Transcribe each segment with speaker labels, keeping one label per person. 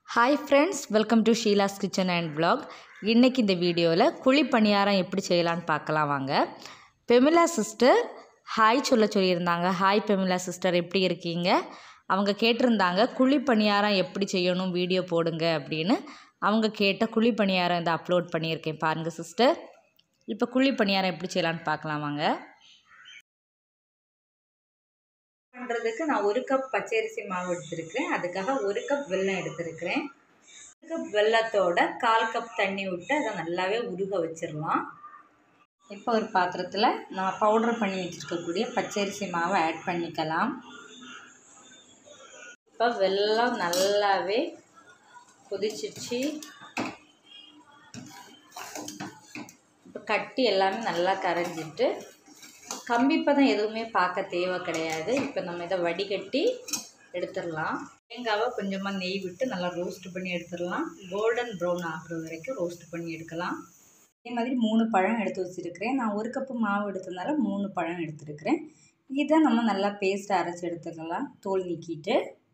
Speaker 1: hi friends welcome to Sheela's kitchen and vlog இன்றைக்கி இந்த வீடியோவில் குழி பணியாரம் எப்படி செய்யலான்னு பார்க்கலாம் வாங்க பெமிலா சிஸ்டர் ஹாய் சொல்ல சொல்லியிருந்தாங்க ஹாய் பெமிலா சிஸ்டர் எப்படி இருக்கீங்க அவங்க கேட்டிருந்தாங்க குழி பணியாரம் எப்படி செய்யணும் வீடியோ போடுங்க அப்படின்னு அவங்க கேட்ட குழி பணியாரம் இதை அப்லோட் பண்ணியிருக்கேன் பாருங்கள் சிஸ்டர் இப்போ குழி பணியாரம் எப்படி செய்யலான்னு பார்க்கலாம் வாங்க பண்ணுறதுக்கு நான் ஒரு கப் பச்சரிசி மாவு எடுத்திருக்கிறேன் அதுக்காக ஒரு கப் வெல்லம் எடுத்திருக்கிறேன் ஒரு கப் வெல்லத்தோட கால் கப் தண்ணி விட்டு அதை நல்லாவே உருக வச்சிடலாம் இப்போ ஒரு பாத்திரத்தில் நான் பவுடர் பண்ணி வச்சுருக்கக்கூடிய பச்சரிசி மாவை ஆட் பண்ணிக்கலாம் இப்போ வெல்லம் நல்லாவே கொதிச்சிடுச்சு இப்போ கட்டி எல்லாமே நல்லா கரைஞ்சிட்டு கம்பிப்பதம் எதுவுமே பார்க்க தேவை கிடையாது இப்போ நம்ம இதை வடிகட்டி எடுத்துடலாம் தேங்காவை கொஞ்சமாக நெய் விட்டு நல்லா ரோஸ்ட் பண்ணி எடுத்துடலாம் கோல்டன் ப்ரௌன் ஆகுற வரைக்கும் ரோஸ்ட் பண்ணி எடுக்கலாம் அதே மாதிரி மூணு பழம் எடுத்து வச்சுருக்கிறேன் நான் ஒரு கப்பு மாவு எடுத்ததுனால மூணு பழம் எடுத்துருக்கிறேன் இதை நம்ம நல்லா பேஸ்ட் அரைச்சி எடுத்துக்கலாம் தோல் நீக்கிட்டு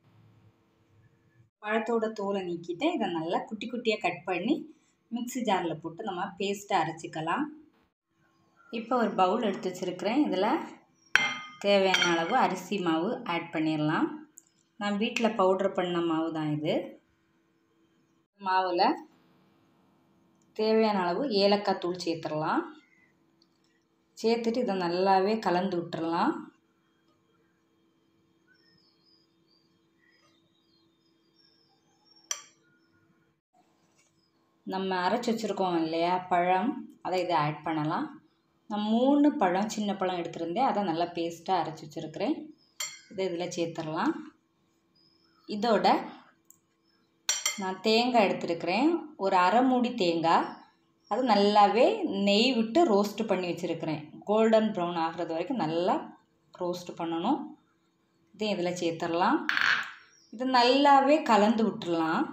Speaker 1: பழத்தோட தோலை நீக்கிட்டு இதை நல்லா குட்டி குட்டியாக கட் பண்ணி மிக்ஸி ஜாரில் போட்டு நம்ம பேஸ்ட்டை அரைச்சிக்கலாம் இப்போ ஒரு பவுல் எடுத்து வச்சுருக்கிறேன் இதில் தேவையான அளவு அரிசி மாவு ஆட் பண்ணிடலாம் நான் வீட்டில் பவுட்ரு பண்ண மாவு தான் இது மாவில் தேவையான அளவு ஏலக்காய் தூள் சேர்த்துடலாம் சேர்த்துட்டு இதை நல்லாவே கலந்து விட்டுறலாம் நம்ம அரைச்சி வச்சுருக்கோம் இல்லையா பழம் அதை இதை ஆட் பண்ணலாம் நான் மூணு பழம் சின்ன பழம் எடுத்திருந்தேன் அதை நல்லா பேஸ்ட்டாக அரைச்சி வச்சுருக்கிறேன் இதை இதில் சேர்த்துடலாம் இதோட நான் தேங்காய் எடுத்துருக்கிறேன் ஒரு அரை மூடி தேங்காய் அது நல்லாவே நெய் விட்டு ரோஸ்ட்டு பண்ணி வச்சுருக்கிறேன் கோல்டன் ப்ரௌன் ஆகிறது வரைக்கும் நல்லா ரோஸ்ட்டு பண்ணணும் இதையும் இதில் சேர்த்துடலாம் இது நல்லாவே கலந்து விட்டுடலாம்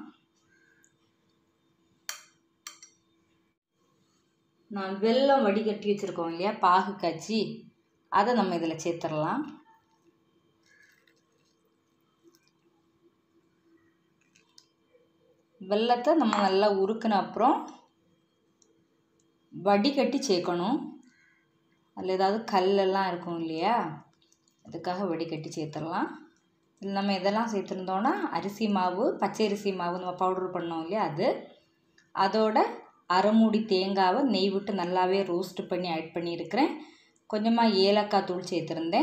Speaker 1: நான் வெல்லம் வடிகட்டி வச்சுருக்கோம் இல்லையா பாகு காய்ச்சி அதை நம்ம இதில் சேர்த்துடலாம் வெல்லத்தை நம்ம நல்லா உருக்கின அப்புறம் வடிகட்டி சேர்க்கணும் அதில் ஏதாவது கல்லெல்லாம் இருக்கும் இல்லையா அதுக்காக வடிகட்டி சேர்த்துடலாம் இதில் நம்ம இதெல்லாம் சேர்த்துருந்தோன்னா அரிசி மாவு பச்சை அரிசி மாவு நம்ம பவுடர் பண்ணோம் இல்லையா அது அதோட அரை மூடி தேங்காவை நெய் விட்டு நல்லாவே ரோஸ்ட் பண்ணி ஆட் பண்ணியிருக்கிறேன் கொஞ்சமாக ஏலக்காய் தூள் சேர்த்துருந்தேன்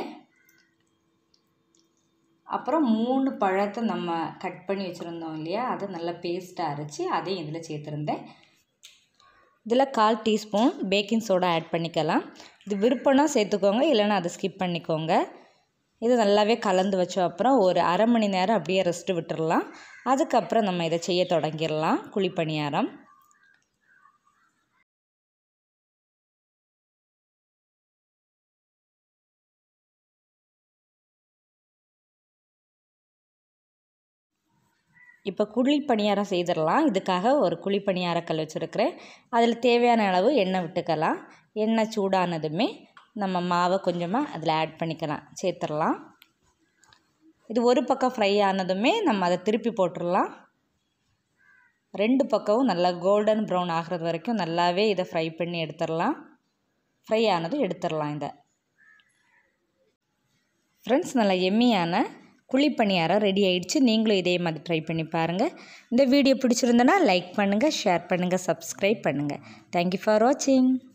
Speaker 1: அப்புறம் மூணு பழத்தை நம்ம கட் பண்ணி வச்சுருந்தோம் இல்லையா அதை நல்லா பேஸ்ட்டாக அரைச்சி அதையும் இதில் சேர்த்துருந்தேன் இதில் கால் டீஸ்பூன் பேக்கிங் சோடா ஆட் பண்ணிக்கலாம் இது விருப்பம்னா சேர்த்துக்கோங்க இல்லைன்னா அதை ஸ்கிப் பண்ணிக்கோங்க இது நல்லாவே கலந்து வச்ச அப்புறம் ஒரு அரை மணி நேரம் அப்படியே ரெஸ்ட்டு விட்டுடலாம் அதுக்கப்புறம் நம்ம இதை செய்ய தொடங்கிடலாம் குழிப்பணியாரம் இப்போ குழி பணியாரம் செய்திடலாம் இதுக்காக ஒரு குழி பணியாரக்கல் வச்சுருக்கிறேன் அதில் தேவையான அளவு எண்ணெய் விட்டுக்கலாம் எண்ணெய் சூடானதுமே நம்ம மாவை கொஞ்சமாக அதில் ஆட் பண்ணிக்கலாம் சேர்த்துடலாம் இது ஒரு பக்கம் ஃப்ரை ஆனதுமே நம்ம அதை திருப்பி போட்டுடலாம் ரெண்டு பக்கமும் நல்லா கோல்டன் ப்ரௌன் ஆகிறது வரைக்கும் நல்லாவே இதை ஃப்ரை பண்ணி எடுத்துடலாம் ஃப்ரை ஆனதும் எடுத்துடலாம் இதை ஃப்ரெண்ட்ஸ் நல்லா எம்மியான குழிப்பணியாரம் ரெடி ஆயிடுச்சு நீங்களும் இதே மாதிரி ட்ரை பண்ணி பாருங்கள் இந்த வீடியோ பிடிச்சிருந்தனா லைக் பண்ணுங்கள் ஷேர் பண்ணுங்கள் சப்ஸ்கிரைப் பண்ணுங்கள் தேங்க்யூ ஃபார் வாட்சிங்